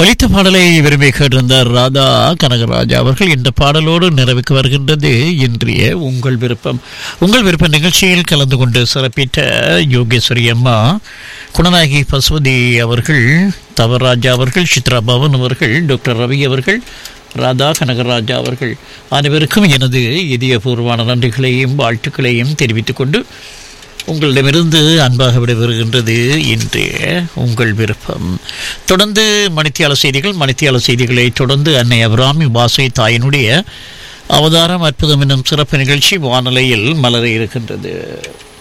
ஒலித்த பாடலை விரும்பி கேட்டிருந்தார் ராதா கனகராஜா அவர்கள் இந்த பாடலோடு நிறைவுக்கு வருகின்றது இன்றைய உங்கள் விருப்பம் உங்கள் விருப்ப நிகழ்ச்சியில் கலந்து கொண்டு சிறப்பித்த யோகேஸ்வரி அம்மா குணநாயகி பசுவதி அவர்கள் தவராஜா அவர்கள் சித்ரா பவன் அவர்கள் டாக்டர் ரவி அவர்கள் ராதா கனகராஜா அவர்கள் அனைவருக்கும் எனது இதயபூர்வமான நன்றிகளையும் வாழ்த்துக்களையும் தெரிவித்துக் கொண்டு உங்களிடமிருந்து அன்பாக விடைபெறுகின்றது இன்றைய உங்கள் விருப்பம் தொடர்ந்து மணித்தியால செய்திகள் மணித்தியால செய்திகளை தொடர்ந்து அன்னை அபிராமி வாசை தாயினுடைய அவதாரம் அற்புதம் என்னும் சிறப்பு நிகழ்ச்சி வானொலியில் மலர இருக்கின்றது